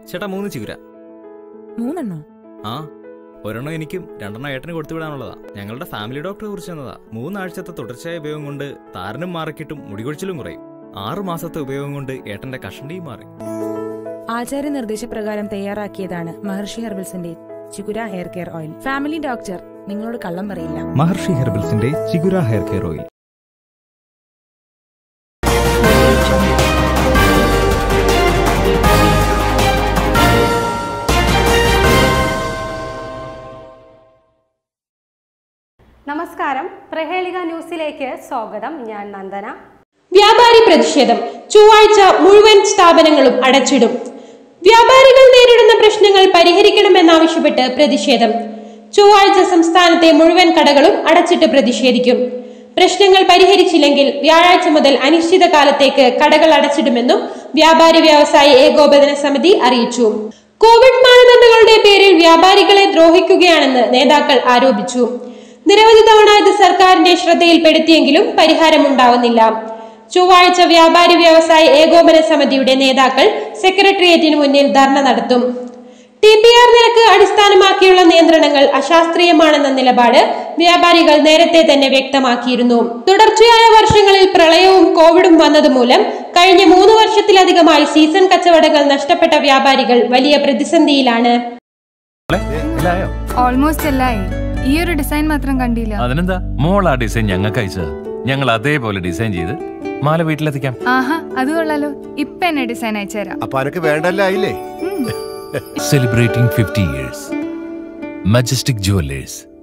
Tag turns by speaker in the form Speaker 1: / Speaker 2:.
Speaker 1: ചേട്ടാ മൂന്ന് ചിഗുര
Speaker 2: മൂന്നെണ്ണോ
Speaker 1: ആ ഒരെണ്ണം എനിക്കും രണ്ടെണ്ണം ഏട്ടന് കൊടുത്തു വിടാനുള്ളതാ ഞങ്ങളുടെ ഫാമിലി ഡോക്ടറെ കുറിച്ച് തന്നതാ മൂന്നാഴ്ചത്തെ തുടർച്ചയായ ഉപയോഗം കൊണ്ട് താരനും മാറിക്കിട്ടും മുടികൊഴിച്ചിലും കുറയും ആറു മാസത്തെ ഉപയോഗം കൊണ്ട് ഏട്ടന്റെ കഷണ്ടിയും മാറി
Speaker 2: ആചാര്യ നിർദ്ദേശപ്രകാരം തയ്യാറാക്കിയതാണ് മഹർഷി ഹെർബൽസിന്റെ Chigura hair care oil family doctor നിങ്ങളോട് കള്ളം പറയില്ല
Speaker 3: മഹർഷി ഹെർബൽസിന്റെ ചിഗുര ഹെയർ കെയർ ഓയിൽ
Speaker 4: നമസ്കാരം പ്രഹേളിക ന്യൂസിലേക്ക് സ്വാഗതം ഞാൻ നന്ദന
Speaker 5: വ്യാപാരി പ്രതിഷേധം ചൊവ്വാഴ്ച മുഴുവൻ സ്ഥാപനങ്ങളും അടച്ചിടും വ്യാപാരികൾ നേരിടുന്ന പ്രശ്നങ്ങൾ പരിഹരിക്കണമെന്നാവശ്യപ്പെട്ട് പ്രതിഷേധം ചൊവ്വാഴ്ച സംസ്ഥാനത്തെ മുഴുവൻ കടകളും അടച്ചിട്ട് പ്രതിഷേധിക്കും പ്രശ്നങ്ങൾ പരിഹരിച്ചില്ലെങ്കിൽ വ്യാഴാഴ്ച മുതൽ അനിശ്ചിതകാലത്തേക്ക് കടകൾ അടച്ചിടുമെന്നും വ്യാപാരി വ്യവസായ ഏകോപന സമിതി അറിയിച്ചു കോവിഡ് മാനദണ്ഡങ്ങളുടെ പേരിൽ വ്യാപാരികളെ ദ്രോഹിക്കുകയാണെന്ന് നേതാക്കൾ ആരോപിച്ചു നിരവധി തവണ ഇത് സർക്കാരിന്റെ ശ്രദ്ധയിൽപ്പെടുത്തിയെങ്കിലും പരിഹാരമുണ്ടാവുന്നില്ല ചൊവ്വാഴ്ച വ്യാപാരി വ്യവസായ ഏകോപന സമിതിയുടെ നേതാക്കൾ സെക്രട്ടേറിയറ്റിന് മുന്നിൽ ധർണ നടത്തും ടി പി ആർ നിരക്ക് അടിസ്ഥാനമാക്കിയുള്ള നിയന്ത്രണങ്ങൾ അശാസ്ത്രീയമാണെന്ന നിലപാട് വ്യാപാരികൾ നേരത്തെ തന്നെ വ്യക്തമാക്കിയിരുന്നു തുടർച്ചയായ വർഷങ്ങളിൽ പ്രളയവും കോവിഡും വന്നതുമൂലം കഴിഞ്ഞ മൂന്ന് വർഷത്തിലധികമായി സീസൺ കച്ചവടങ്ങൾ നഷ്ടപ്പെട്ട വ്യാപാരികൾ വലിയ പ്രതിസന്ധിയിലാണ്
Speaker 6: ഓൾമോസ്റ്റ് എല്ലായി ഈ ഒരു ഡിസൈൻ മാത്രം കണ്ടില്ല
Speaker 7: അതിനെന്താ മോൾ ആ ഡിസൈൻ ഞങ്ങൾക്ക് അയച്ചത് ഞങ്ങൾ അതേപോലെ ഡിസൈൻ ചെയ്ത് മാല വീട്ടിലെത്തിക്കാം
Speaker 6: ആഹാ അത് കൊള്ളാലോ ഇപ്പൊ എന്നെ ഡിസൈൻ അയച്ചുതരാം
Speaker 8: അപ്പൊ അനക്ക് വേണ്ടല്ല ആയില്ലേ
Speaker 7: celebrating fifty years Majestic jewellers